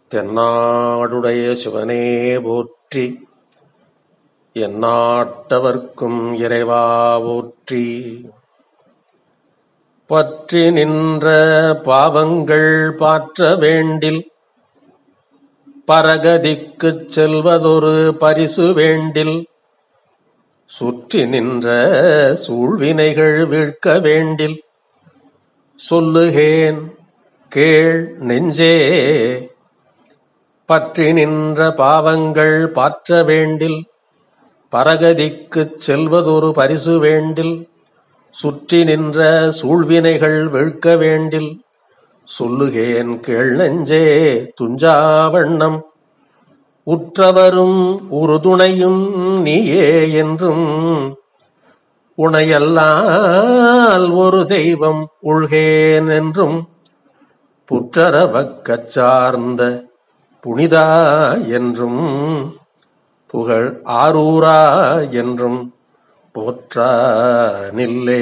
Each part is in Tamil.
தென்னாடுடைய சிவனே போற்றி எந்நாட்டவர்க்கும் இறைவா போற்றி பற்றி நின்ற பாவங்கள் பாற்ற வேண்டில் பரகதிக்குச் செல்வதொரு பரிசு வேண்டில் சுற்றி நின்ற சூழ்வினைகள் வீழ்க்க வேண்டில் சொல்லுகேன் கேள் நெஞ்சே பற்றி நின்ற பாவங்கள் பாற்ற வேண்டில் பரகதிக்குச் செல்வதொரு பரிசு வேண்டில் சுற்றி நின்ற சூழ்வினைகள் வீழ்க்க வேண்டில் சொல்லுகேன் கேள் நெஞ்சே துஞ்சாவண்ணம் உற்றவரும் உறுதுணையும் நீயே என்றும் உனையல்லால் ஒரு தெய்வம் உள்கேன் என்றும் புற்றரவக்கச் சார்ந்த புனிதா என்றும் புகழ் ஆரூரா என்றும் போற்றா நில்லே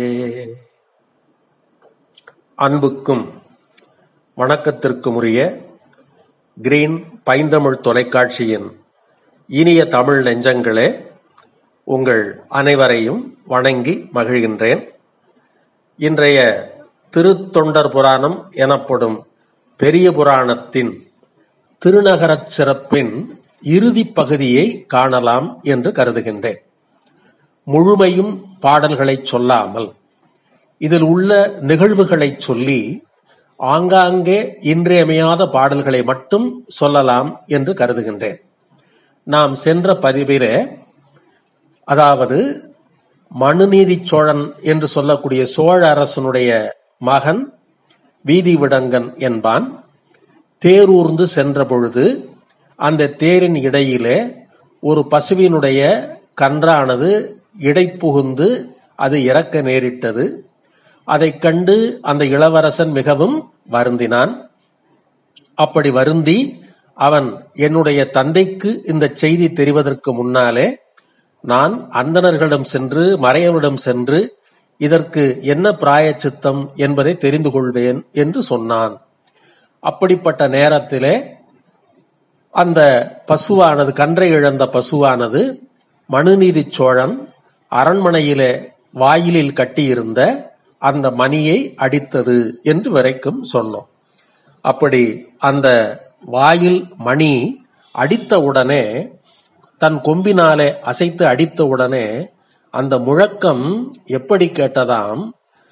அன்புக்கும் வணக்கத்திற்கும் உரிய கிரீன் பைந்தமிழ் தொலைக்காட்சியின் இனிய தமிழ் நெஞ்சங்களே உங்கள் அனைவரையும் வணங்கி மகிழ்கின்றேன் இன்றைய திருத்தொண்டர் புராணம் எனப்படும் பெரிய புராணத்தின் திருநகரச் சிறப்பின் இறுதிப் பகுதியை காணலாம் என்று கருதுகின்றேன் முழுமையும் பாடல்களைச் சொல்லாமல் இதில் உள்ள நிகழ்வுகளைச் சொல்லி ஆங்காங்கே இன்றியமையாத பாடல்களை மட்டும் சொல்லலாம் என்று கருதுகின்றேன் நாம் சென்ற பதிவிலே அதாவது மனுநீதி சோழன் என்று சொல்லக்கூடிய சோழ அரசனுடைய மகன் வீதி விடங்கன் என்பான் தேரூர்ந்து சென்ற பொழுது அந்த தேரின் இடையிலே ஒரு பசுவினுடைய கன்றானது இடைப்புகுந்து அது இறக்க நேரிட்டது அதைக் கண்டு அந்த இளவரசன் மிகவும் வருந்தினான் அப்படி வருந்தி அவன் என்னுடைய தந்தைக்கு இந்த செய்தி தெரிவதற்கு முன்னாலே நான் அந்தணர்களிடம் சென்று மறையவரிடம் சென்று இதற்கு என்ன பிராயச்சித்தம் என்பதை தெரிந்து கொள்வேன் என்று சொன்னான் அப்படிப்பட்ட நேரத்திலே அந்த பசுவானது கன்றை இழந்த பசுவானது மனுநீதி சோழன் அரண்மனையிலே வாயிலில் கட்டியிருந்த அந்த மணியை அடித்தது என்று வரைக்கும் சொன்னோம் அப்படி அந்த வாயில் மணி அடித்த உடனே தன் கொம்பினாலே அசைத்து அடித்த உடனே அந்த முழக்கம் எப்படி கேட்டதாம்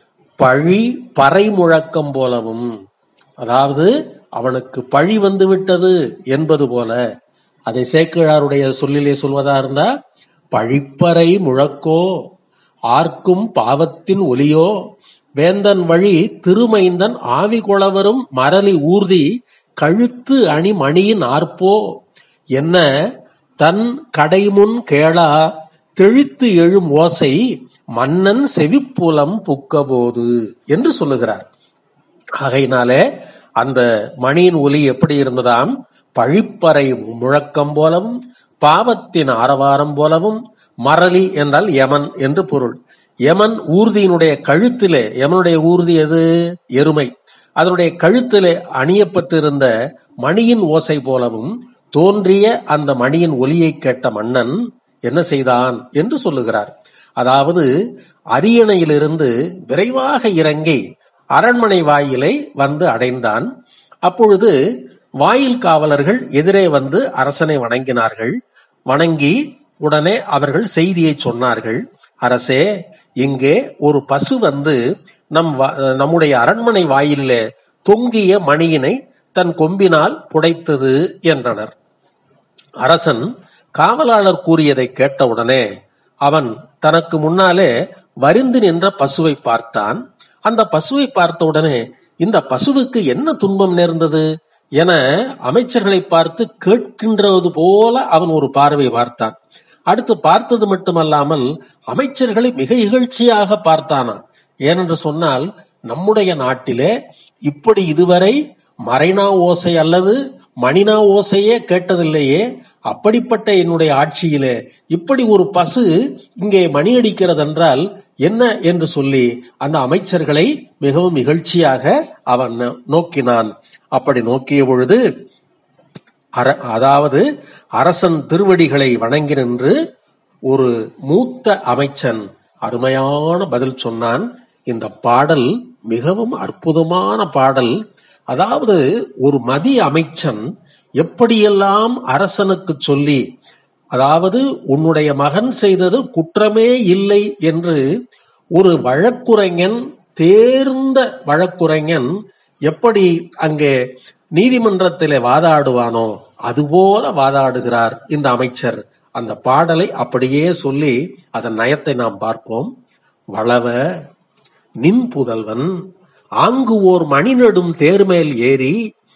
பழி பறை முழக்கம் போலவும் அதாவது அவனுக்கு பழி வந்து விட்டது என்பது போல அதை சேக்கிழாருடைய சொல்லிலே சொல்வதா இருந்தா பழிப்பறை முழக்கோ ஆர்க்கும் பாவத்தின் ஒலியோ வேந்தன் வழி திருமைந்தன் ஆவி குளவரும் மரளி ஊர்தி கழுத்து அணி மணியின் ஆர்ப்போ என்ன தன் கடைமுன் கேளா தெழித்து எழும் ஓசை மன்னன் செவிப்புலம் புக்கபோது என்று சொல்லுகிறார் ஆகையினாலே அந்த மணியின் ஒலி எப்படி இருந்ததாம் பழிப்பறை முழக்கம் போலவும் பாவத்தின் ஆரவாரம் போலவும் மரளி என்றால் யமன் என்று பொருள் யமன் ஊர்தியினுடைய கழுத்திலே யமனுடைய ஊர்தி எது எருமை அதனுடைய கழுத்திலே அணியப்பட்டிருந்த மணியின் ஓசை போலவும் தோன்றிய அந்த மணியின் ஒலியை கேட்ட மன்னன் என்ன செய்தான் என்று சொல்லுகிறார் அதாவது அரியணையிலிருந்து விரைவாக இறங்கி அரண்மனை வாயிலை வந்து அடைந்தான் அப்பொழுது வாயில் காவலர்கள் எதிரே வந்து அரசனை வணங்கினார்கள் வணங்கி உடனே அவர்கள் செய்தியை சொன்னார்கள் அரசே இங்கே ஒரு பசு வந்து நம் நம்முடைய அரண்மனை வாயிலே தொங்கிய மணியினை தன் கொம்பினால் புடைத்தது என்றனர் அரசன் காவலாளர் கூறியதை கேட்டவுடனே அவன் தனக்கு முன்னாலே வரிந்து நின்ற பசுவை பார்த்தான் அந்த பசுவை பார்த்த உடனே இந்த பசுவுக்கு என்ன துன்பம் நேர்ந்தது என அமைச்சர்களை பார்த்து கேட்கின்றது போல அவன் ஒரு பார்வை பார்த்தான் அடுத்து பார்த்தது மட்டுமல்லாமல் அமைச்சர்களை மிக இகழ்ச்சியாக பார்த்தானா ஏனென்று சொன்னால் நம்முடைய நாட்டிலே இப்படி இதுவரை மறைனா ஓசை அல்லது மணினா ஓசையே கேட்டதில்லையே அப்படிப்பட்ட என்னுடைய ஆட்சியிலே இப்படி ஒரு பசு இங்கே மணி அடிக்கிறது என்றால் என்ன என்று சொல்லி அந்த அமைச்சர்களை மிகவும் இகழ்ச்சியாக அவன் நோக்கினான் அப்படி நோக்கிய பொழுது அர- அதாவது அரசன் திருவடிகளை வணங்கி நின்று ஒரு மூத்த அமைச்சன் அருமையான பதில் சொன்னான் இந்த பாடல் மிகவும் அற்புதமான பாடல் அதாவது ஒரு மதிய அமைச்சன் எப்படியெல்லாம் அரசனுக்கு சொல்லி அதாவது உன்னுடைய மகன் செய்தது குற்றமே இல்லை என்று ஒரு வழக்குரைஞன் தேர்ந்த வழக்குரைஞன் எப்படி அங்கே நீதிமன்றத்திலே வாதாடுவானோ அதுபோல வாதாடுகிறார் இந்த அமைச்சர் அந்த பாடலை அப்படியே சொல்லி அதன் நயத்தை நாம் பார்ப்போம் வளவ நின் புதல்வன் ஆங்கு ஓர் மணி நெடும் தேர்மேல் ஏறி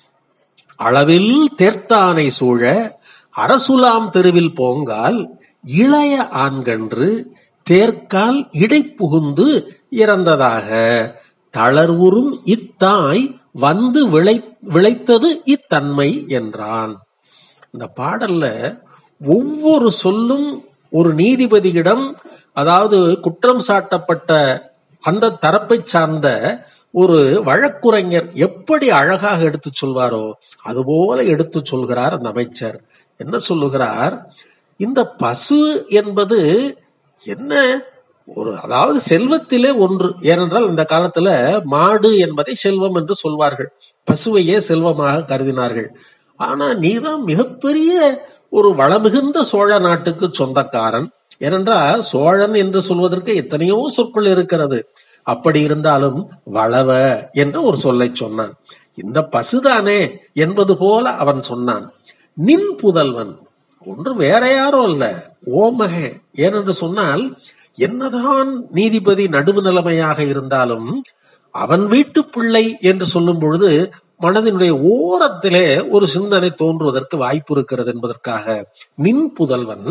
அளவில் தேர்த்தானை சூழ அரசுலாம் தெருவில் போங்கால் இளைய ஆண்கன்று தேர்க்கால் இடை புகுந்து இறந்ததாக தளர்வுறும் இத்தாய் வந்து விளை விளைத்தது இத்தன்மை என்றான் இந்த பாடல்ல ஒவ்வொரு சொல்லும் ஒரு நீதிபதியிடம் அதாவது குற்றம் சாட்டப்பட்ட அந்த தரப்பை சார்ந்த ஒரு வழக்குரைஞர் எப்படி அழகாக எடுத்து சொல்வாரோ அதுபோல எடுத்து சொல்கிறார் அந்த அமைச்சர் என்ன சொல்லுகிறார் இந்த பசு என்பது என்ன ஒரு அதாவது செல்வத்திலே ஒன்று ஏனென்றால் இந்த காலத்துல மாடு என்பதை செல்வம் என்று சொல்வார்கள் பசுவையே செல்வமாக கருதினார்கள் ஆனா நீதான் மிகப்பெரிய ஒரு வளமிகுந்த சோழ நாட்டுக்கு சொந்தக்காரன் ஏனென்றால் சோழன் என்று சொல்வதற்கு எத்தனையோ சொற்கள் இருக்கிறது அப்படி இருந்தாலும் வளவ என்ற ஒரு சொல்லை சொன்னான் இந்த பசுதானே என்பது போல அவன் சொன்னான் நின் புதல்வன் ஒன்று வேற யாரும் அல்ல ஓமகே ஏனென்று சொன்னால் என்னதான் நீதிபதி நடுவு நிலைமையாக இருந்தாலும் அவன் வீட்டு பிள்ளை என்று சொல்லும் பொழுது மனதினுடைய ஓரத்திலே ஒரு சிந்தனை தோன்றுவதற்கு வாய்ப்பு இருக்கிறது என்பதற்காக நின் புதல்வன்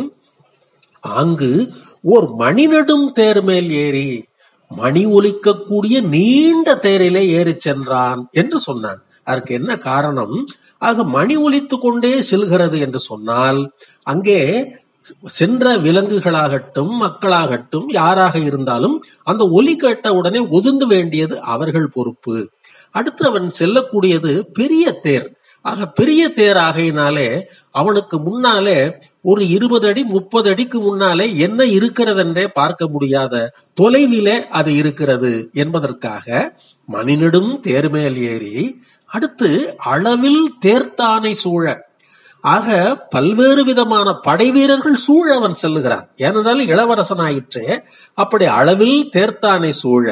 ஆங்கு ஓர் மணிநெடும் தேர் மேல் ஏறி மணி ஒலிக்கக்கூடிய நீண்ட தேரிலே ஏறிச் சென்றான் என்று சொன்னான் அதற்கு என்ன காரணம் ஆக மணி ஒலித்துக் கொண்டே செல்கிறது என்று சொன்னால் அங்கே சென்ற விலங்குகளாகட்டும் மக்களாகட்டும் யாராக இருந்தாலும் அந்த ஒலி கேட்ட உடனே ஒதுங்க வேண்டியது அவர்கள் பொறுப்பு அடுத்து அவன் செல்லக்கூடியது பெரிய தேர் ஆக பெரிய தேர் ஆகையினாலே அவனுக்கு முன்னாலே ஒரு இருபது அடி முப்பது அடிக்கு முன்னாலே என்ன இருக்கிறதென்றே பார்க்க முடியாத தொலைவிலே அது இருக்கிறது என்பதற்காக மணிநெடும் தேர்மேல் ஏறி அடுத்து அளவில் தேர்த்தானை சூழ ஆக பல்வேறு விதமான படை வீரர்கள் சூழ அவன் செல்லுகிறான் ஏனென்றால் இளவரசன் ஆயிற்றே அப்படி அளவில் தேர்த்தானை சூழ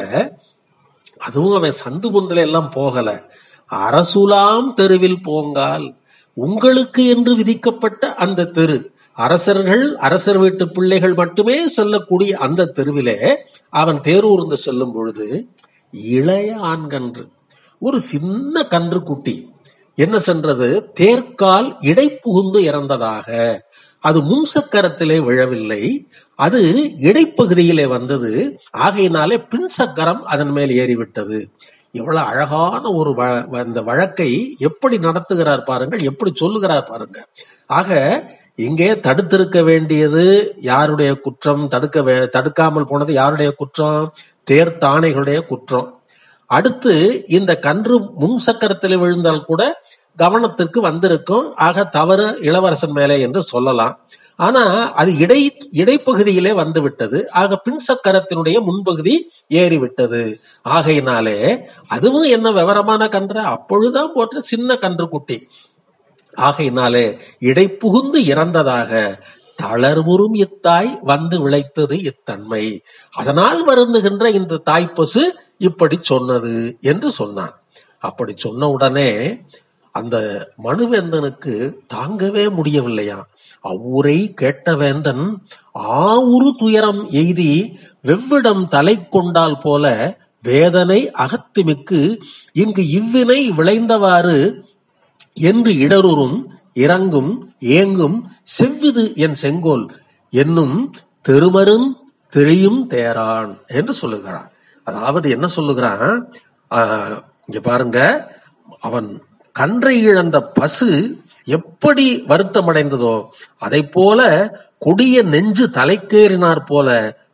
அதுவும் அவன் சந்து பொந்தில எல்லாம் போகல அரசுலாம் தெருவில் போங்கால் உங்களுக்கு என்று விதிக்கப்பட்ட அந்த தெரு அரசர்கள் அரசர் வீட்டு பிள்ளைகள் மட்டுமே செல்லக்கூடிய அந்த தெருவிலே அவன் தேரூர்ந்து செல்லும் பொழுது இளைய ஆண்கன்று ஒரு சின்ன கன்று குட்டி என்ன சென்றது தேர்க்கால் இடை புகுந்து இறந்ததாக அது முன் சக்கரத்திலே விழவில்லை அது இடைப்பகுதியிலே வந்தது ஆகையினாலே பின் சக்கரம் அதன் மேல் ஏறிவிட்டது எவ்வளவு அழகான ஒரு வ- வ- இந்த வழக்கை எப்படி நடத்துகிறார் பாருங்கள் எப்படி சொல்லுகிறார் பாருங்க ஆக இங்கே தடுத்திருக்க வேண்டியது யாருடைய குற்றம் தடுக்க வே- தடுக்காமல் போனது யாருடைய குற்றம் தேர்த்தானைகளுடைய குற்றம் அடுத்து இந்த கன்று முன் சக்கரத்தில் விழுந்தால் கூட கவனத்திற்கு வந்திருக்கும் ஆக தவறு இளவரசன் மேலே என்று சொல்லலாம் ஆனா அது இடை இடைப்பகுதியிலே வந்து விட்டது ஆக பின் சக்கரத்தினுடைய முன்பகுதி ஏறிவிட்டது ஆகையினாலே அதுவும் என்ன விவரமான கன்று அப்பொழுதுதான் போட்ட சின்ன கன்று குட்டி ஆகையினாலே இடை புகுந்து இறந்ததாக தளர்வுறும் இத்தாய் வந்து விளைத்தது இத்தன்மை அதனால் வருந்துகின்ற இந்த தாய்ப்பசு இப்படி சொன்னது என்று சொன்னான் அப்படி சொன்ன உடனே அந்த மனுவேந்தனுக்கு தாங்கவே முடியவில்லையா அவ்வூரை கேட்ட வேந்தன் ஆவுரு துயரம் எய்தி வெவ்விடம் தலை கொண்டால் போல வேதனை அகத்துமிக்கு இங்கு இவ்வினை விளைந்தவாறு என்று இடருறும் இறங்கும் ஏங்கும் செவ்விது என் செங்கோல் என்னும் தெருமரும் தெரியும் தேரான் என்று சொல்லுகிறான் அதாவது என்ன சொல்லுகிறான் ஆஹ், இங்க பாருங்க அவன் கன்றை இழந்த பசு எப்படி வருத்தமடைந்ததோ அதை போல கொடிய நெஞ்சு தலைக்கேறினார் போல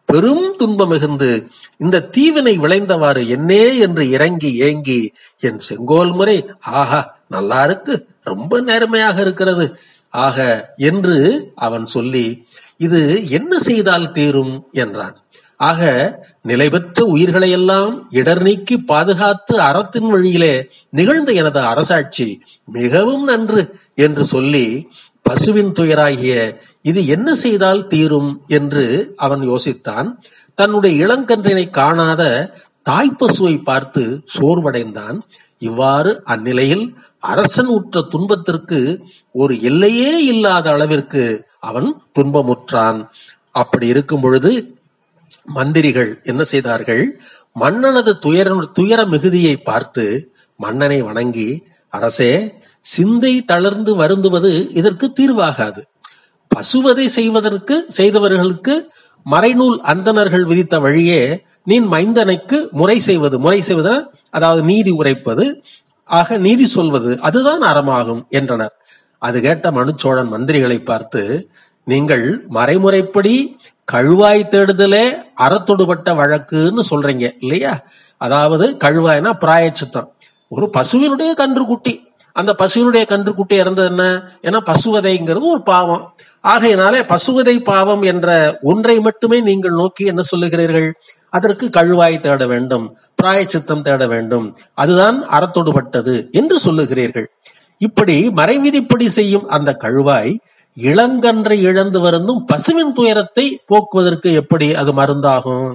பெரும் துன்பம் மிகுந்து இந்த தீவினை விளைந்தவாறு என்னே என்று இறங்கி ஏங்கி என் செங்கோல் முறை ஆஹா நல்லா இருக்கு ரொம்ப நேர்மையாக இருக்கிறது ஆக என்று அவன் சொல்லி இது என்ன செய்தால் தீரும் என்றான் ஆக நிலைபெற்ற உயிர்களையெல்லாம் இடர் நீக்கி பாதுகாத்து அறத்தின் வழியிலே நிகழ்ந்த எனது அரசாட்சி மிகவும் நன்று என்று சொல்லி பசுவின் துயராகிய இது என்ன செய்தால் தீரும் என்று அவன் யோசித்தான் தன்னுடைய இளங்கன்றினை காணாத தாய்ப்பசுவை பார்த்து சோர்வடைந்தான் இவ்வாறு அந்நிலையில் அரசன் உற்ற துன்பத்திற்கு ஒரு எல்லையே இல்லாத அளவிற்கு அவன் துன்பமுற்றான் அப்படி இருக்கும் பொழுது மந்திரிகள் என்ன செய்தார்கள் மன்னனது துயர துயர மிகுதியை பார்த்து மன்னனை வணங்கி அரசே சிந்தை தளர்ந்து வருந்துவது இதற்கு தீர்வாகாது பசுவதை செய்வதற்கு செய்தவர்களுக்கு மறைநூல் அந்தணர்கள் விதித்த வழியே நீ மைந்தனுக்கு முறை செய்வது முறை செய்வது அதாவது நீதி உரைப்பது ஆக நீதி சொல்வது அதுதான் அறமாகும் என்றனர் அது கேட்ட மனுச்சோழன் மந்திரிகளை பார்த்து நீங்கள் மறைமுறைப்படி கழுவாய் தேடுதலே அறத்தொடுபட்ட வழக்குன்னு சொல்றீங்க இல்லையா அதாவது கழுவாய்னா பிராயச்சித்தம் ஒரு பசுவினுடைய கன்றுக்குட்டி அந்த பசுவினுடைய கன்றுக்குட்டி இறந்தது என்ன ஏன்னா பசுவதைங்கிறது ஒரு பாவம் ஆகையினாலே பசுவதை பாவம் என்ற ஒன்றை மட்டுமே நீங்கள் நோக்கி என்ன சொல்லுகிறீர்கள் அதற்கு கழுவாய் தேட வேண்டும் பிராயச்சித்தம் தேட வேண்டும் அதுதான் அறத்தொடுபட்டது என்று சொல்லுகிறீர்கள் இப்படி மறைவிதிப்படி செய்யும் அந்த கழுவாய் இளங்கன்றை இழந்து வருந்தும் பசுவின் துயரத்தை போக்குவதற்கு எப்படி அது மருந்தாகும்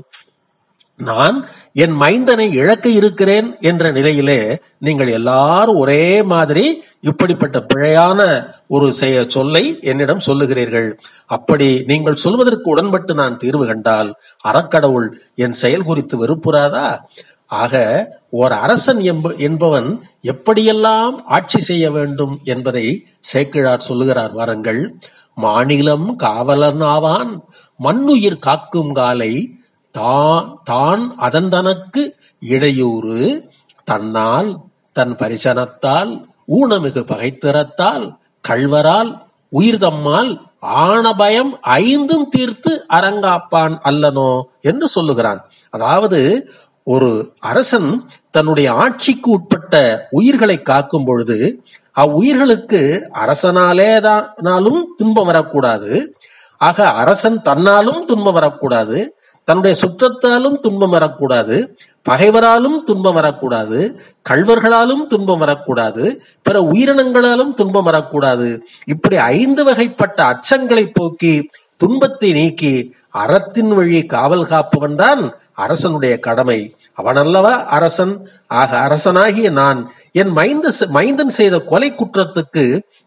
நான் என் மைந்தனை இழக்க இருக்கிறேன் என்ற நிலையிலே நீங்கள் எல்லாரும் ஒரே மாதிரி இப்படிப்பட்ட பிழையான ஒரு செய சொல்லை என்னிடம் சொல்லுகிறீர்கள் அப்படி நீங்கள் சொல்வதற்கு உடன்பட்டு நான் தீர்வு கண்டால் அறக்கடவுள் என் செயல் குறித்து வெறுப்புறாதா ஆக ஓர் அரசன் என்ப என்பவன் எப்படியெல்லாம் ஆட்சி செய்ய வேண்டும் என்பதை சேக்கிழார் சொல்லுகிறார் வாருங்கள் மாநிலம் காவலன் ஆவான் மண்ணுயிர் காக்கும் காலை தான் தான் அதன் தனக்கு இடையூறு தன்னால் தன் பரிசனத்தால் ஊனமிகு பகைத்திறத்தால் கள்வரால் உயிர் தம்மால் ஆன பயம் ஐந்தும் தீர்த்து அரங்காப்பான் அல்லனோ என்று சொல்லுகிறான் அதாவது ஒரு அரசன் தன்னுடைய ஆட்சிக்கு உட்பட்ட உயிர்களை காக்கும் பொழுது அவ்வுயிர்களுக்கு அரசனாலே தானாலும் துன்பம் வரக்கூடாது ஆக அரசன் தன்னாலும் துன்பம் வரக்கூடாது தன்னுடைய சுற்றத்தாலும் துன்பம் வரக்கூடாது பகைவராலும் துன்பம் வரக்கூடாது கள்வர்களாலும் துன்பம் வரக்கூடாது பிற உயிரினங்களாலும் துன்பம் வரக்கூடாது இப்படி ஐந்து வகைப்பட்ட அச்சங்களை போக்கி துன்பத்தை நீக்கி அறத்தின் வழி காவல் காப்பவன் தான் அரசனுடைய கடமை அவனல்லவா அரசன் ஆக அரசனாகிய நான் என் மைந்த மைந்தன் செய்த கொலை குற்றத்துக்கு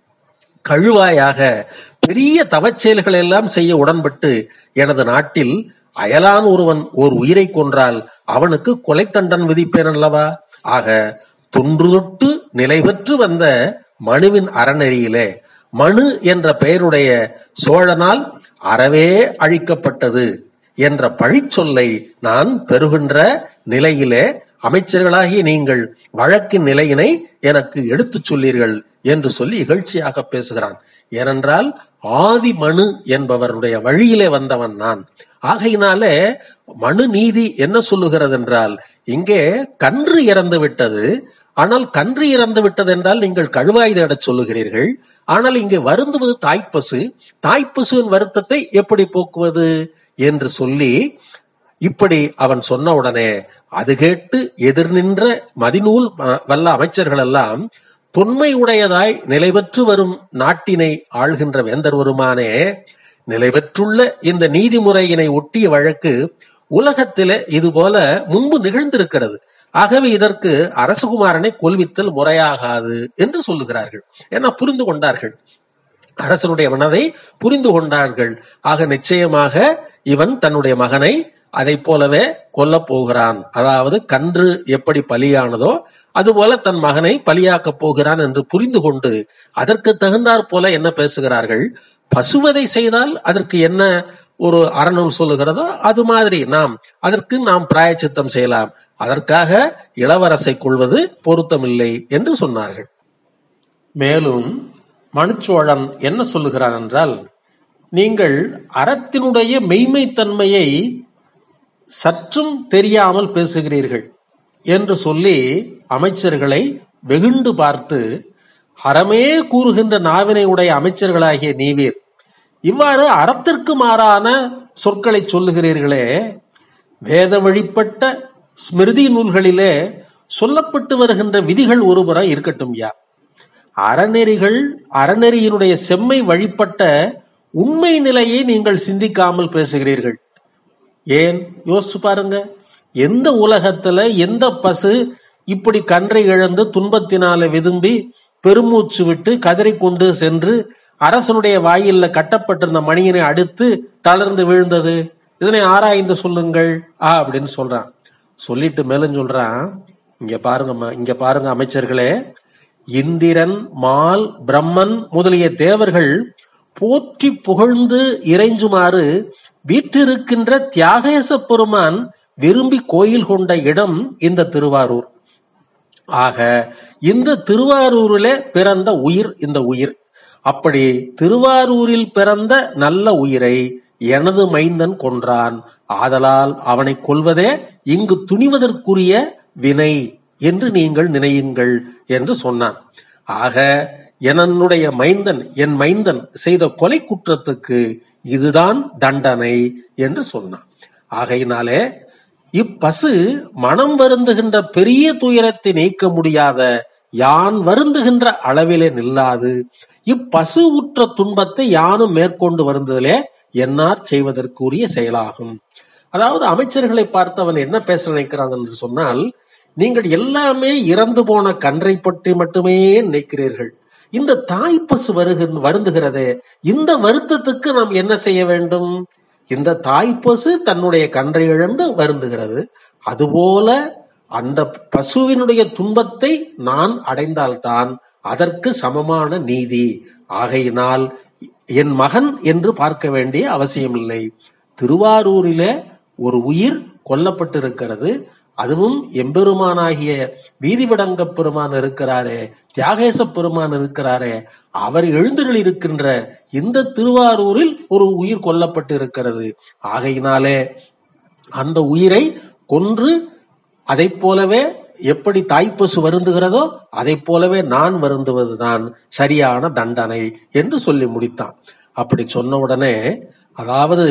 கழுவாயாக பெரிய தவச்செயல்கள் எல்லாம் செய்ய உடன்பட்டு எனது நாட்டில் அயலான் ஒருவன் ஓர் உயிரை கொன்றால் அவனுக்கு கொலை தண்டன் விதிப்பேன் அல்லவா ஆக தொன்று தொட்டு நிலை பெற்று வந்த மனுவின் அறநெறியிலே மனு என்ற பெயருடைய சோழனால் அறவே அழிக்கப்பட்டது என்ற பழிச்சொல்லை நான் பெறுகின்ற நிலையிலே அமைச்சர்களாகிய நீங்கள் வழக்கின் நிலையினை எனக்கு எடுத்துச் சொல்லீர்கள் என்று சொல்லி இகழ்ச்சியாக பேசுகிறான் ஏனென்றால் ஆதி மனு என்பவருடைய வழியிலே வந்தவன் நான் ஆகையினாலே மனு நீதி என்ன சொல்லுகிறது என்றால் இங்கே கன்று இறந்து விட்டது ஆனால் கன்று இறந்து விட்டது என்றால் நீங்கள் கழுவாய் தேடச் சொல்லுகிறீர்கள் ஆனால் இங்கே வருந்துவது தாய்ப்பசு தாய்ப்பசுவின் வருத்தத்தை எப்படி போக்குவது என்று சொல்லி இப்படி அவன் சொன்ன உடனே அது கேட்டு எதிர் நின்ற மதிநூல் வல்ல அமைச்சர்கள் எல்லாம் தொன்மை உடையதாய் நிலைபெற்று வரும் நாட்டினை ஆள்கின்ற வேந்தர் வருமானே நிலைபெற்றுள்ள இந்த நீதிமுறையினை ஒட்டிய வழக்கு உலகத்திலே இது போல முன்பு நிகழ்ந்திருக்கிறது ஆகவே இதற்கு அரசகுமாரனை கொல்வித்தல் முறையாகாது என்று சொல்லுகிறார்கள் ஏன்னா புரிந்து கொண்டார்கள் அரசனுடைய மனதை புரிந்து கொண்டார்கள் ஆக நிச்சயமாக இவன் தன்னுடைய மகனை அதை போலவே கொல்லப் போகிறான் அதாவது கன்று எப்படி பலியானதோ அதுபோல தன் மகனை பலியாக்கப் போகிறான் என்று புரிந்து கொண்டு அதற்கு தகுந்தாற் போல என்ன பேசுகிறார்கள் பசுவதை செய்தால் அதற்கு என்ன ஒரு அறநூல் சொல்லுகிறதோ அது மாதிரி நாம் அதற்கு நாம் பிராயச்சித்தம் செய்யலாம் அதற்காக இளவரசை கொள்வது பொருத்தமில்லை என்று சொன்னார்கள் மேலும் மனுச்சோழன் என்ன சொல்லுகிறான் என்றால் நீங்கள் அறத்தினுடைய மெய்மைத்தன்மையை சற்றும் தெரியாமல் பேசுகிறீர்கள் என்று சொல்லி அமைச்சர்களை வெகுண்டு பார்த்து அறமே கூறுகின்ற நாவினை உடைய அமைச்சர்களாகிய நீவீர் இவ்வாறு அறத்திற்கு மாறான சொற்களை சொல்லுகிறீர்களே வேத வழிப்பட்ட ஸ்மிருதி நூல்களிலே சொல்லப்பட்டு வருகின்ற விதிகள் ஒருபுறம் இருக்கட்டும் யா அறநெறிகள் அறநெறியினுடைய செம்மை வழிப்பட்ட உண்மை நிலையை நீங்கள் சிந்திக்காமல் பேசுகிறீர்கள் ஏன் யோசிச்சு பாருங்க எந்த உலகத்துல எந்த பசு இப்படி கன்றை இழந்து துன்பத்தினால விதும்பி பெருமூச்சு விட்டு கதறிக்கொண்டு சென்று அரசனுடைய வாயில்ல கட்டப்பட்டிருந்த மணியினை அடுத்து தளர்ந்து விழுந்தது இதனை ஆராய்ந்து சொல்லுங்கள் ஆ அப்படின்னு சொல்றான் சொல்லிட்டு மேலும் சொல்றான் இங்க பாருங்க இங்க பாருங்க அமைச்சர்களே இந்திரன் மால் பிரம்மன் முதலிய தேவர்கள் போற்றி புகழ்ந்து இறைஞ்சுமாறு வீற்றிருக்கின்ற தியாகேச பெருமான் விரும்பி கோயில் கொண்ட இடம் இந்த திருவாரூர் ஆக இந்த திருவாரூரிலே பிறந்த உயிர் இந்த உயிர் அப்படி திருவாரூரில் பிறந்த நல்ல உயிரை எனது மைந்தன் கொன்றான் ஆதலால் அவனை கொல்வதே இங்கு துணிவதற்குரிய வினை என்று நீங்கள் நினையுங்கள் என்று சொன்னான் ஆக என்னுடைய மைந்தன் என் மைந்தன் செய்த கொலை குற்றத்துக்கு இதுதான் தண்டனை என்று சொன்னான் ஆகையினாலே இப்பசு மனம் வருந்துகின்ற பெரிய துயரத்தை நீக்க முடியாத யான் வருந்துகின்ற அளவிலே நில்லாது இப்பசு உற்ற துன்பத்தை யானும் மேற்கொண்டு வருந்ததிலே என்னார் செய்வதற்குரிய செயலாகும் அதாவது அமைச்சர்களை பார்த்து அவன் என்ன பேச நினைக்கிறான் என்று சொன்னால் நீங்கள் எல்லாமே இறந்து போன கன்றை பற்றி மட்டுமே நினைக்கிறீர்கள் இந்த தாய்ப்பசு வருகிற வருந்துகிறதே இந்த வருத்தத்துக்கு நாம் என்ன செய்ய வேண்டும் இந்த தாய்ப்பசு தன்னுடைய கன்றை இழந்து வருந்துகிறது அதுபோல அந்த பசுவினுடைய துன்பத்தை நான் அடைந்தால்தான் அதற்கு சமமான நீதி ஆகையினால் என் மகன் என்று பார்க்க வேண்டிய அவசியமில்லை திருவாரூரிலே ஒரு உயிர் கொல்லப்பட்டிருக்கிறது அதுவும் எம்பெருமானாகிய வீதிவிடங்க பெருமான் இருக்கிறாரே தியாகேச பெருமான் இருக்கிறாரே அவர் எழுந்துகள் இருக்கின்ற இந்த திருவாரூரில் ஒரு உயிர் கொல்லப்பட்டு இருக்கிறது ஆகையினாலே அந்த உயிரை கொன்று அதை போலவே எப்படி தாய்ப்பசு வருந்துகிறதோ அதை போலவே நான் வருந்துவதுதான் சரியான தண்டனை என்று சொல்லி முடித்தான் அப்படி சொன்ன உடனே அதாவது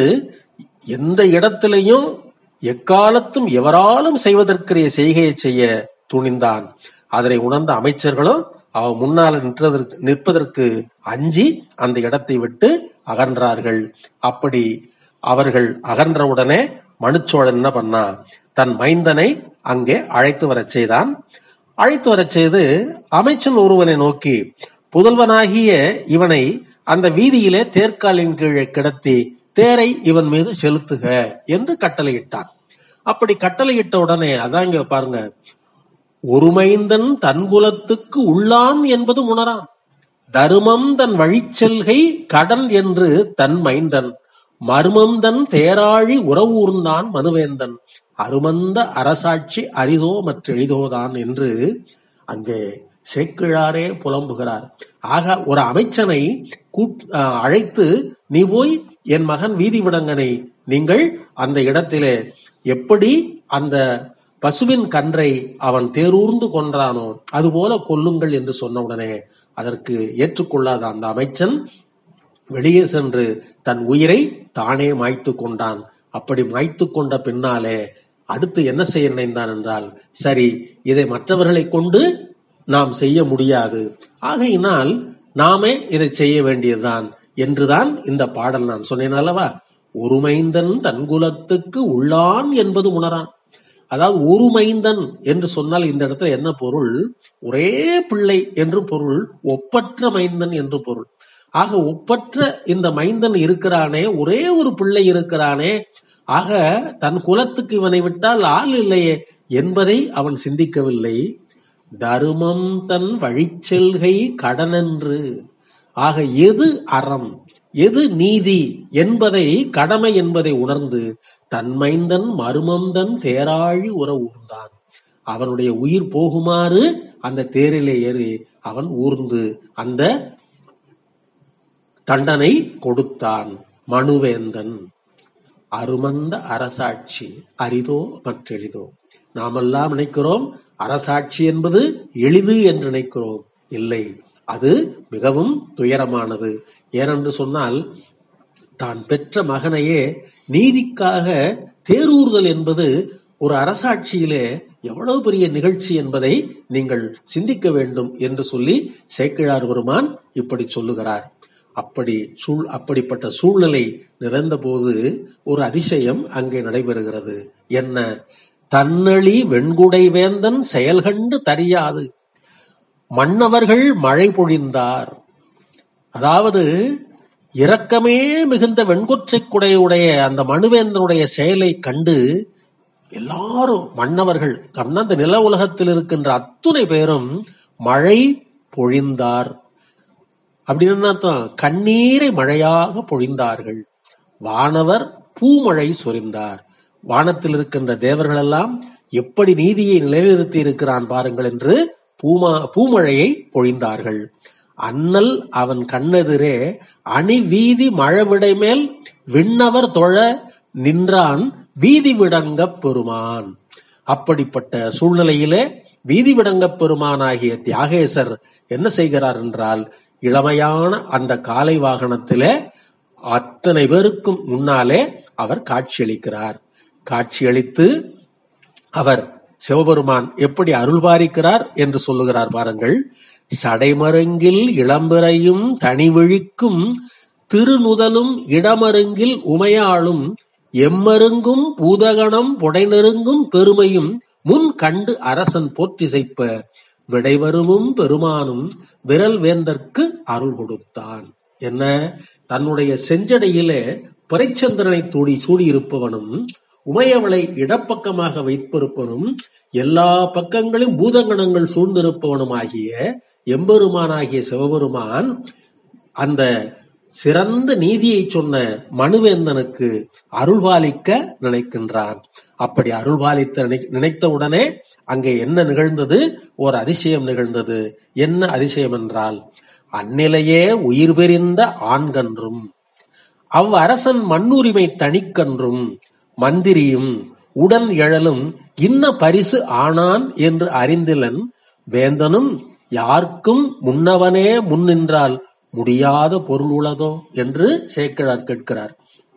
எந்த இடத்திலையும் எக்காலத்தும் எவராலும் செய்வதற்குரிய செய்கையை செய்ய துணிந்தான் அதனை உணர்ந்த அமைச்சர்களும் அவன் முன்னால் நிற்பதற்கு நிற்பதற்கு அஞ்சி அந்த இடத்தை விட்டு அகன்றார்கள் அப்படி அவர்கள் அகன்றவுடனே மனுச்சோழன் என்ன பண்ணா தன் மைந்தனை அங்கே அழைத்து வரச் செய்தான் அழைத்து வரச் செய்து அமைச்சன் ஒருவனை நோக்கி புதல்வனாகிய இவனை அந்த வீதியிலே தேர்காலின் கீழே கிடத்தி தேரை இவன் மீது செலுத்துக என்று கட்டளையிட்டான் அப்படி கட்டளையிட்ட உடனே அதான் இங்க பாருங்க ஒருமைந்தன் தன்குலத்துக்கு உள்ளான் என்பது உணரான் தருமம் தன் வழிச்செல்கை கடன் என்று தன் மைந்தன் மர்மம் தன் தேராழி உறவூர்ந்தான் மனுவேந்தன் அருமந்த அரசாட்சி அரிதோ மற்றெளிதோதான் என்று அங்கே சேக்கிழாரே புலம்புகிறார் ஆக ஒரு அமைச்சனை கூட்- அஹ் அழைத்து நீ போய் என் மகன் வீதி விடங்கனை நீங்கள் அந்த இடத்திலே எப்படி அந்த பசுவின் கன்றை அவன் தேரூர்ந்து கொன்றானோ அதுபோல கொல்லுங்கள் என்று சொன்ன உடனே அதற்கு ஏற்றுக்கொள்ளாத அந்த அமைச்சன் வெளியே சென்று தன் உயிரை தானே மாய்த்து கொண்டான் அப்படி மாய்த்து கொண்ட பின்னாலே அடுத்து என்ன செய்ய நினைந்தான் என்றால் சரி இதை மற்றவர்களை கொண்டு நாம் செய்ய முடியாது ஆகையினால் நாமே இதை செய்ய வேண்டியதுதான் என்றுதான் இந்த பாடல் நான் சொன்னேன் அல்லவா ஒருமைந்தன் தன்குலத்துக்கு உள்ளான் என்பது உணரான் அதாவது ஒரு மைந்தன் என்று சொன்னால் இந்த இடத்துல என்ன பொருள் ஒரே பிள்ளை என்று பொருள் ஒப்பற்ற மைந்தன் என்று பொருள் ஆக ஒப்பற்ற இந்த மைந்தன் இருக்கிறானே ஒரே ஒரு பிள்ளை இருக்கிறானே ஆக தன் குலத்துக்கு இவனை விட்டால் ஆள் இல்லையே என்பதை அவன் சிந்திக்கவில்லை தருமம் தன் வழிச்செல்கை கடனென்று ஆக எது அறம் எது நீதி என்பதை கடமை என்பதை உணர்ந்து தன்மைந்தன் மருமந்தன் தேராழி உற ஊர்ந்தான் அவனுடைய உயிர் போகுமாறு அந்த தேரிலே ஏறி அவன் ஊர்ந்து அந்த தண்டனை கொடுத்தான் மனுவேந்தன் அருமந்த அரசாட்சி அரிதோ மற்றெளிதோ நாமெல்லாம் நினைக்கிறோம் அரசாட்சி என்பது எளிது என்று நினைக்கிறோம் இல்லை அது மிகவும் துயரமானது ஏனென்று சொன்னால் தான் பெற்ற மகனையே நீதிக்காக தேரூறுதல் என்பது ஒரு அரசாட்சியிலே எவ்வளவு பெரிய நிகழ்ச்சி என்பதை நீங்கள் சிந்திக்க வேண்டும் என்று சொல்லி சேக்கிழார் பெருமான் இப்படி சொல்லுகிறார் அப்படி சூழ் அப்படிப்பட்ட சூழ்நிலை நிறைந்த போது ஒரு அதிசயம் அங்கே நடைபெறுகிறது என்ன தன்னழி வெண்குடை வேந்தன் செயல்கண்டு தறியாது மன்னவர்கள் மழை பொழிந்தார் அதாவது இரக்கமே மிகுந்த வெண்கொற்றை குடையுடைய அந்த மனுவேந்தனுடைய செயலை கண்டு எல்லாரும் மன்னவர்கள் கண்ண அந்த நில உலகத்தில் இருக்கின்ற அத்துணை பேரும் மழை பொழிந்தார் அப்படின்னு என்ன அர்த்தம் கண்ணீரை மழையாக பொழிந்தார்கள் வானவர் பூமழை சொரிந்தார் வானத்தில் இருக்கின்ற தேவர்கள் எல்லாம் எப்படி நீதியை நிலைநிறுத்தி இருக்கிறான் பாருங்கள் என்று பூமா பூமழையை பொழிந்தார்கள் அண்ணல் அவன் கண்ணெதிரே அணி வீதி மழவிடை மேல் விண்ணவர் தொழ நின்றான் வீதி விடங்கப் பெருமான் அப்படிப்பட்ட சூழ்நிலையிலே வீதி விடங்கப் பெருமானாகிய தியாகேசர் என்ன செய்கிறார் என்றால் இளமையான அந்த காலை வாகனத்திலே அத்தனை பேருக்கும் முன்னாலே அவர் காட்சியளிக்கிறார் காட்சியளித்து அவர் சிவபெருமான் எப்படி அருள்பாரிக்கிறார் என்று சொல்லுகிறார் பாருங்கள் சடைமருங்கில் இளம்பிறையும் தனிவிழிக்கும் திருநுதலும் இடமருங்கில் உமையாளும் எம்மருங்கும் பூதகணம் புடைநெருங்கும் பெருமையும் முன் கண்டு அரசன் போற்றிசைப்ப விடைவருமும் பெருமானும் விரல் வேந்தற்கு அருள் கொடுத்தான் என்ன தன்னுடைய செஞ்சடையிலே பிறைச்சந்திரனை தூடி சூடியிருப்பவனும் உமையவளை இடப்பக்கமாக வைத்திருப்பவனும் எல்லா பக்கங்களும் பூதகணங்கள் சூழ்ந்திருப்பவனுமாகிய எம்பெருமானாகிய சிவபெருமான் அந்த சிறந்த நீதியை சொன்ன மனுவேந்தனுக்கு அருள்பாலிக்க நினைக்கின்றான் அப்படி அருள்பாலித்த நினை- நினைத்தவுடனே அங்கே என்ன நிகழ்ந்தது ஒரு அதிசயம் நிகழ்ந்தது என்ன அதிசயம் என்றால் அந்நிலையே உயிர் பெறிந்த ஆண்கன்றும் அவ் அரசன் மண்ணுரிமை தனிக்கன்றும் மந்திரியும் உடன் எழலும் இன்ன பரிசு ஆனான் என்று அறிந்திலன் வேந்தனும் யார்க்கும் முன்னவனே முன்னின்றால் முடியாத பொருள் உளதோ என்று சேக்கிழார் கேட்கிறார்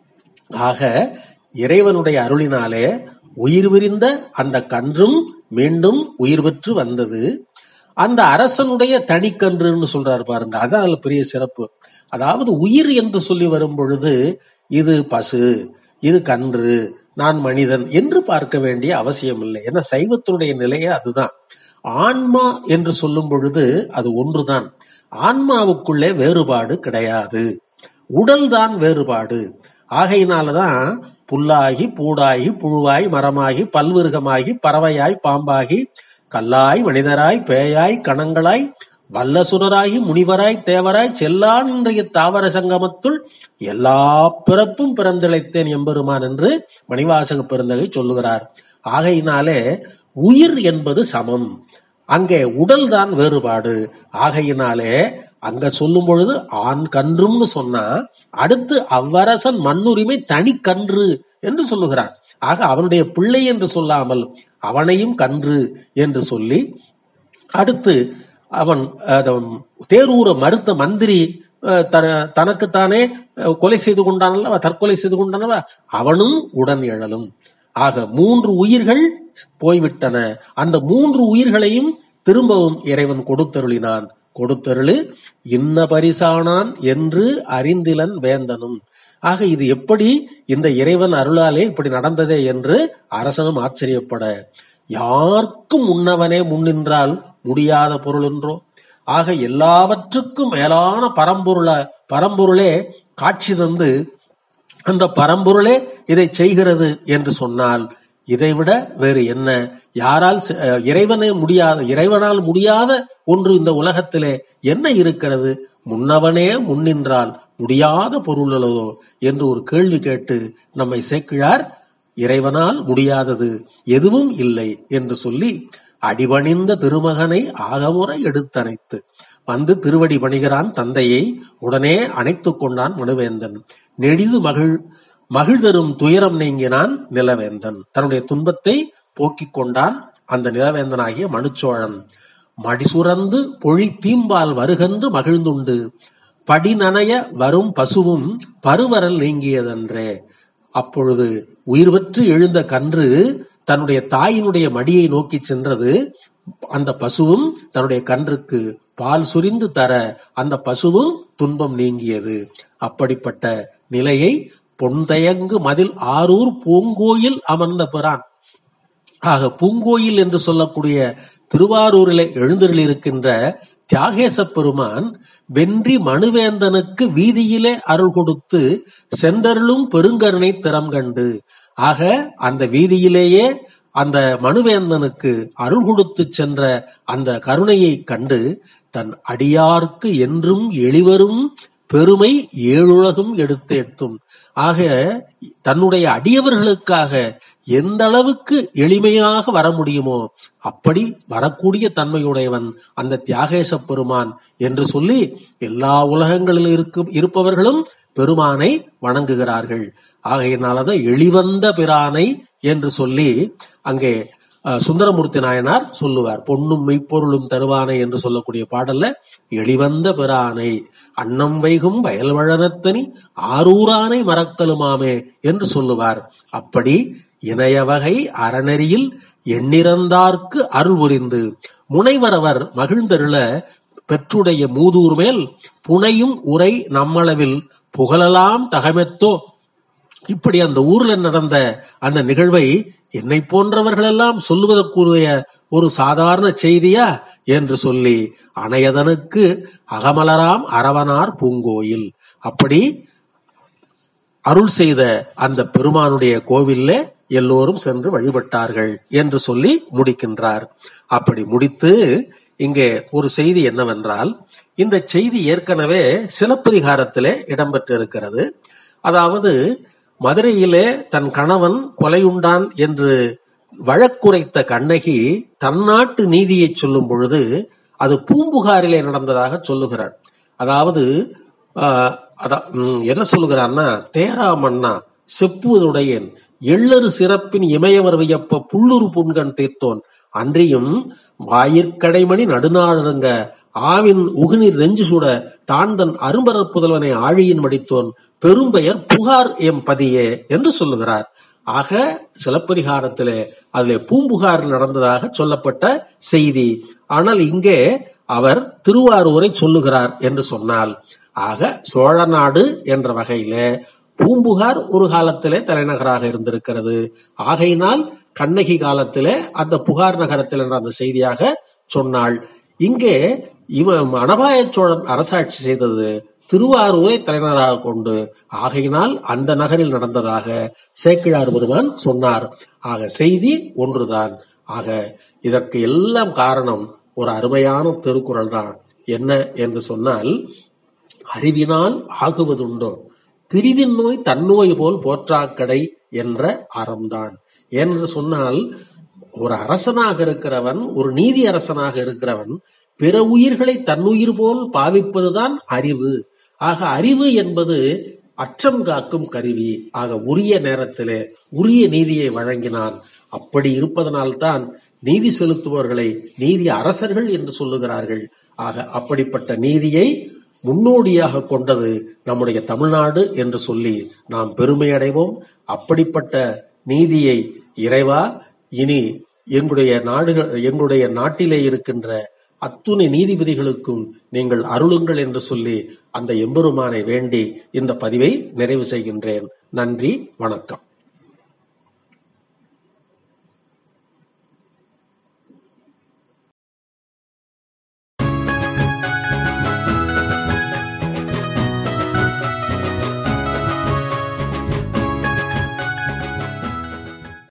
ஆக இறைவனுடைய அருளினாலே உயிர் விரிந்த அந்த கன்றும் மீண்டும் உயிர் பெற்று வந்தது அந்த அரசனுடைய தனிக்கன்றுன்னு சொல்றாரு பாருங்க அதான் அதுல பெரிய சிறப்பு அதாவது உயிர் என்று சொல்லி வரும் பொழுது இது பசு இது கன்று நான் மனிதன் என்று பார்க்க வேண்டிய அவசியம் இல்லை ஏன்னா சைவத்தினுடைய நிலையே அதுதான் ஆன்மா என்று சொல்லும் பொழுது அது ஒன்றுதான் ஆன்மாவுக்குள்ளே வேறுபாடு கிடையாது உடல்தான் வேறுபாடு ஆகையினாலதான் புல்லாகி பூடாகி புழுவாய் மரமாகி பல்விருகமாகி பறவையாய் பாம்பாகி கல்லாய் மனிதராய் பேயாய் கணங்களாய் வல்லசுரராகி முனிவராய் தேவராய் செல்லான் இன்றைய தாவர சங்கமத்துள் எல்லா பிறப்பும் பிறந்திழைத்தேன் எம்பெருமான் என்று மணிவாசக பெருந்தகை சொல்லுகிறார் ஆகையினாலே உயிர் என்பது சமம் அங்கே உடல் தான் வேறுபாடு ஆகையினாலே அங்க சொல்லும் பொழுது ஆண் கன்றும்னு சொன்னா அடுத்து அவ்வரசன் மண்ணுரிமை தனி கன்று என்று சொல்லுகிறான் ஆக அவனுடைய பிள்ளை என்று சொல்லாமல் அவனையும் கன்று என்று சொல்லி அடுத்து அவன் அஹ், தேரூர மறுத்த மந்திரி அஹ், த- தனக்குத்தானே அஹ், கொலை செய்து கொண்டானல்லவா தற்கொலை செய்து கொண்டானல்லவா அவனும் உடன் எழலும் ஆக மூன்று உயிர்கள் போய்விட்டன அந்த மூன்று உயிர்களையும் திரும்பவும் இறைவன் கொடுத்தருளினான் கொடுத்தருளு இன்ன பரிசானான் என்று அறிந்திலன் வேந்தனும் ஆக இது எப்படி இந்த இறைவன் அருளாலே இப்படி நடந்ததே என்று அரசனும் ஆச்சரியப்பட யாருக்கும் முன்னவனே முன்னின்றால் முடியாத பொருள் என்றோ ஆக எல்லாவற்றுக்கும் மேலான பரம்பொருள பரம்பொருளே காட்சி தந்து அந்த பரம்பொருளே இதை செய்கிறது என்று சொன்னால் இதைவிட வேறு என்ன யாரால் செ- அஹ் இறைவனே முடியாத இறைவனால் முடியாத ஒன்று இந்த உலகத்திலே என்ன இருக்கிறது முன்னவனே முன்னின்றால் முடியாத பொருளதோ என்று ஒரு கேள்வி கேட்டு நம்மை சேக்கிழார் இறைவனால் முடியாதது எதுவும் இல்லை என்று சொல்லி அடிபணிந்த திருமகனை ஆகமுறை எடுத்தணைத்து வந்து திருவடி பணிகிறான் தந்தையை உடனே அணைத்துக் கொண்டான் மனுவேந்தன் நெடிது மகிழ் மகிழ்தரும் துயரம் நீங்கினான் நிலவேந்தன் தன்னுடைய துன்பத்தை போக்கிக் கொண்டான் அந்த நிலவேந்தனாகிய மனுச்சோழன் மடிசுரந்து பொழி தீம்பால் வருகன்று மகிழ்ந்துண்டு படிநனைய வரும் பசுவும் பருவரல் நீங்கியதன்றே அப்பொழுது உயிர் பெற்று எழுந்த கன்று தன்னுடைய தாயினுடைய மடியை நோக்கி சென்றது அந்த பசுவும் தன்னுடைய கன்றுக்கு பால் சுரிந்து தர அந்த பசுவும் துன்பம் நீங்கியது அப்படிப்பட்ட நிலையை பொன்தயங்கு மதில் ஆரூர் பூங்கோயில் அமர்ந்த பிரான் ஆக பூங்கோயில் என்று சொல்லக்கூடிய திருவாரூரிலே எழுந்தருளிருக்கின்ற தியாகேச பெருமான் வென்றி மனுவேந்தனுக்கு வீதியிலே அருள் கொடுத்து சென்றருளும் பெருங்கருணை திறம் கண்டு ஆக அந்த வீதியிலேயே அந்த மனுவேந்தனுக்கு அருள் கொடுத்து சென்ற அந்த கருணையை கண்டு தன் அடியார்க்கு என்றும் எளிவரும் பெருமை ஏழுலகும் எடுத்து எட்டும் ஆக தன்னுடைய அடியவர்களுக்காக எந்த அளவுக்கு எளிமையாக வர முடியுமோ அப்படி வரக்கூடிய தன்மையுடையவன் அந்த தியாகேச பெருமான் என்று சொல்லி எல்லா உலகங்களில் இருக்கும் இருப்பவர்களும் பெருமானை வணங்குகிறார்கள் ஆகையினாலதான் எளிவந்த பிரானை என்று சொல்லி அங்கே அஹ், சுந்தரமூர்த்தி நாயனார் சொல்லுவார் பொன்னும் மெய்ப்பொருளும் தருவானை என்று சொல்லக்கூடிய பாடல்ல எளிவந்த பிரானை அன்னம் வைகும் வயல்வழனத்தனி ஆரூரானை மறக்கலுமாமே என்று சொல்லுவார் அப்படி இணையவகை அறநெறியில் எண்ணிறந்தார்க்கு அருள் புரிந்து முனைவரவர் மகிழ்ந்தருள பெற்றுடைய மூதூர் மேல் புனையும் உரை நம்மளவில் புகழலாம் தகமெத்தோ இப்படி அந்த ஊர்ல நடந்த அந்த நிகழ்வை என்னை போன்றவர்கள் எல்லாம் சொல்லுவதற்குரிய ஒரு சாதாரண செய்தியா என்று சொல்லி அணையதனுக்கு அகமலராம் அரவனார் பூங்கோயில் அப்படி அருள் செய்த அந்த பெருமானுடைய கோவில்ல எல்லோரும் சென்று வழிபட்டார்கள் என்று சொல்லி முடிக்கின்றார் அப்படி முடித்து இங்கே ஒரு செய்தி என்னவென்றால் இந்த செய்தி ஏற்கனவே சிலப்பதிகாரத்திலே இடம்பெற்றிருக்கிறது அதாவது மதுரையிலே தன் கணவன் கொலையுண்டான் என்று வழக்குரைத்த கண்ணகி தன்னாட்டு நீதியை சொல்லும் பொழுது அது பூம்புகாரிலே நடந்ததாக சொல்லுகிறார் அதாவது ஆஹ், அதா- ம், என்ன சொல்லுகிறான்னா தேரா மன்னா செப்புவதுடையேன் எள்ளரு சிறப்பின் இமயவர் வியப்ப புல்லுரு புன்கண் தீர்த்தோன் அன்றியும் வாயிற்கடைமணி நடுநாடுங்க ஆவின் உகுநீர் நெஞ்சு சுட தாண்தன் அரும்பரற் புதல்வனை ஆழியின் மடித்தோன் பெரும்பெயர் புகார் எம் பதியே என்று சொல்லுகிறார் ஆக சிலப்பதிகாரத்திலே அதிலே பூம்புகார் நடந்ததாக சொல்லப்பட்ட செய்தி ஆனால் இங்கே அவர் திருவாரூரை சொல்லுகிறார் என்று சொன்னால் ஆக சோழ நாடு என்ற வகையிலே பூம்புகார் ஒரு காலத்திலே தலைநகராக இருந்திருக்கிறது ஆகையினால் கண்ணகி காலத்திலே அந்த புகார் நகரத்தில் என்ற அந்த செய்தியாக சொன்னாள் இங்கே இவன் அனபாய சோழன் அரசாட்சி செய்தது திருவாரூரை தலைநகராக கொண்டு ஆகையினால் அந்த நகரில் நடந்ததாக சேக்கிழார் பெருமான் சொன்னார் ஆக செய்தி ஒன்றுதான் ஆக இதற்கு எல்லாம் காரணம் ஒரு அருமையான திருக்குறள் தான் என்ன என்று சொன்னால் அறிவினால் ஆகுவதுண்டோ பிரிதின் நோய் தன்னோய் போல் போற்றாக்கடை என்ற அறம்தான் என்று சொன்னால் ஒரு அரசனாக இருக்கிறவன் ஒரு நீதி அரசனாக இருக்கிறவன் பிற உயிர்களை தன்னுயிர் போல் பாவிப்பதுதான் அறிவு ஆக அறிவு என்பது அச்சம் காக்கும் கருவி ஆக உரிய நேரத்திலே உரிய நீதியை வழங்கினான் அப்படி இருப்பதனால்தான் நீதி செலுத்துபவர்களை நீதி அரசர்கள் என்று சொல்லுகிறார்கள் ஆக அப்படிப்பட்ட நீதியை முன்னோடியாக கொண்டது நம்முடைய தமிழ்நாடு என்று சொல்லி நாம் பெருமை அடைவோம் அப்படிப்பட்ட நீதியை இறைவா இனி எங்களுடைய நாடுகள் எங்களுடைய நாட்டிலே இருக்கின்ற அத்துணை நீதிபதிகளுக்கும் நீங்கள் அருளுங்கள் என்று சொல்லி அந்த எம்பெருமானை வேண்டி இந்த பதிவை நிறைவு செய்கின்றேன் நன்றி வணக்கம்